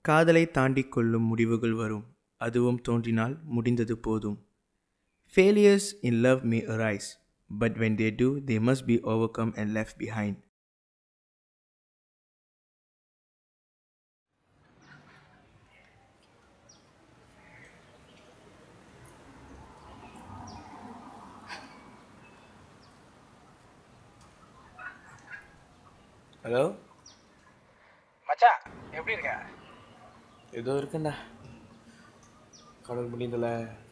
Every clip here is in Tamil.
காதலை தாண்டிக் கொள்ளும் முடிவுகள் வரும் அதுவும் தோன்றினால் முடிந்தது போதும் failures in love may arise but when they do they must be overcome and left behind hello மச்சான் எப்படி இருக்க ஏதோ இருக்கேன்டா கடவுள் முடிந்தல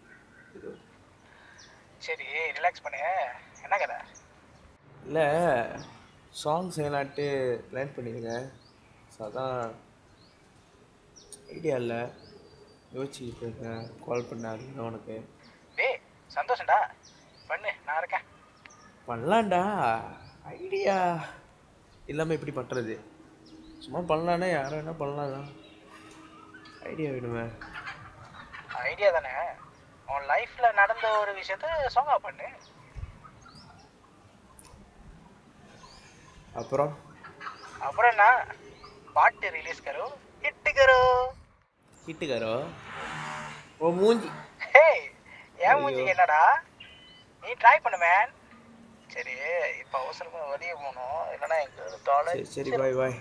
சரி ரிலாக்ஸ் பண்ணு என்ன கதை இல்லை சாங் செய்யலான்ட்டு பிளான் பண்ணியிருக்கேன் ஸோ அதான் ஐடியா இல்லை யோசிச்சுக்கிட்டு இருக்கேன் கால் பண்ணாருங்க உனக்கு டேய் சந்தோஷம்டா பண்ணு நான் இருக்கேன் பண்ணலான்டா ஐடியா இல்லாமல் எப்படி பண்ணுறது சும்மா பண்ணலான்னா யாரும் என்ன பண்ணலாம் தான் ஐடியா வேணுமே ஐடியா தானே உன் லைஃப்பில் நடந்த ஒரு விஷயத்த சாங்கா பண்ணு அப்புறம் அப்புறம் என்ன பாட்டு ரிலீஸ் கரோ ஹிட் கரோ ஹிட்டுக்காரோ ஓ மூஞ்சி ஹே ஏன் மூஞ்சிக்கு என்னடா நீ ட்ரை பண்ணு மேன் சரி இப்போ அவசரமா வெளியே போகணும் இல்லைன்னா எங்க தொலை சரி சரி பாய் பாய்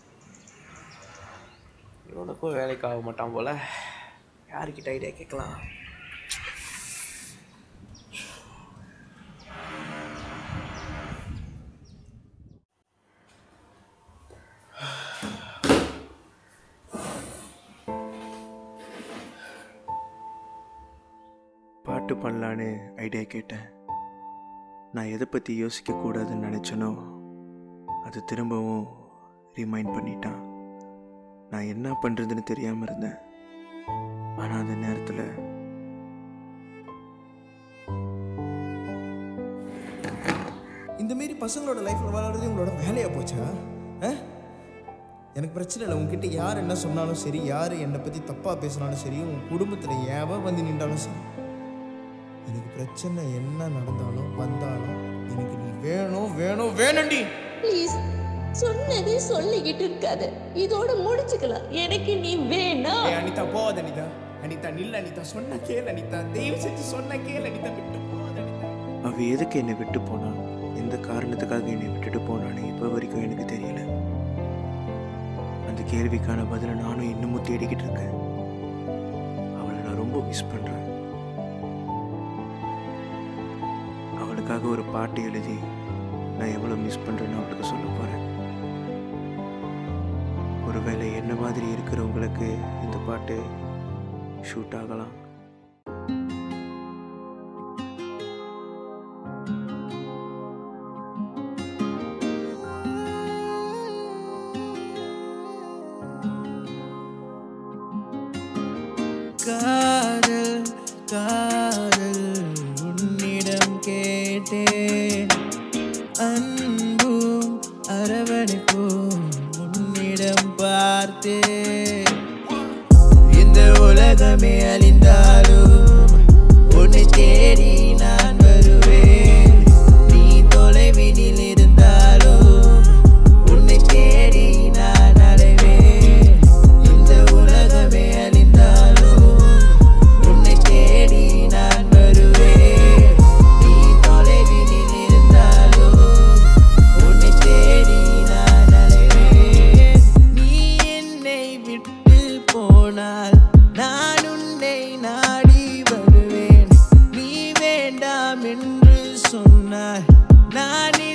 இவனுக்கும் வேலைக்கு ஆக மாட்டான் போல யாருக்கிட்ட ஐடியா கேட்கலாம் பாட்டு பண்ணலான்னு ஐடியா கேட்டேன் நான் எதை பற்றி யோசிக்கக்கூடாதுன்னு நினச்சேனோ அது திரும்பவும் ரிமைண்ட் பண்ணிட்டான் நான் என்ன பண்ணுறதுன்னு தெரியாமல் இருந்தேன் ஆனால் அந்த நேரத்தில் இந்த மாரி பசங்களோட லைஃப்பில் வளர்றது உங்களோட வேலையாக போச்சா ஆ? எனக்கு பிரச்சனை இல்லை உங்ககிட்ட யார் என்ன சொன்னாலும் சரி யார் என்னை பற்றி தப்பாக பேசினாலும் சரி உன் குடும்பத்தில் ஏவ வந்து நின்றாலும் சரி எனக்கு பிரச்சனை என்ன நடந்தாலும் வந்தாலும் எனக்கு நீ வேணும் வேணும் வேணும்டி ப்ளீஸ் சொன்னதே சொல்லிக்கிட்டு இருக்காத இதோட முடிச்சுக்கலாம் எனக்கு நீ வேணாம் ஏய் அனிதா போகாத அனிதா அனிதா நில்ல அனிதா சொன்ன கேள் அனிதா தயவு செஞ்சு சொன்ன கேள் அனிதா விட்டு போகாத அனிதா அவ எதுக்கு என்னை விட்டு போனா எந்த காரணத்துக்காக என்னை விட்டுட்டு போனான்னு இப்போ வரைக்கும் எனக்கு தெரியல அந்த கேள்விக்கான பதிலை நானும் இன்னமும் தேடிக்கிட்டு இருக்கேன் அவளை நான் ரொம்ப மிஸ் பண்ணுறேன் அவளுக்காக ஒரு பாட்டு எழுதி நான் எவ்வளோ மிஸ் பண்ணுறேன்னு அவளுக்கு சொல்ல போகிறேன் ஒருவேளை என்ன மாதிரி இருக்கிறவங்களுக்கு இந்த பாட்டு ஷூட் ஆகலாம் காதல் காதல் உன்னிடம் கேட்டேன் அன்பும் அரவணைப்பும் உன்னிடம் பார்த்தேன் இந்த உலகமே அழிந்தாலும் உன்னை தேடி நான் வருவேன் நீ தொலைவினில் இருந்தாலும் உன்னை தேடி நான் அடைவேன் இந்த உலகமே அழிந்தாலும் உன்னை தேடி நான் வருவேன் நீ தொலைவினில் இருந்தாலும் உன்னை தேடி நான் அலைவேன் நீ என்னை விட்டு போனால் நான் உன்னை நாடி வருவேன் நீ வேண்டாம் என்று சொன்னாய் நான்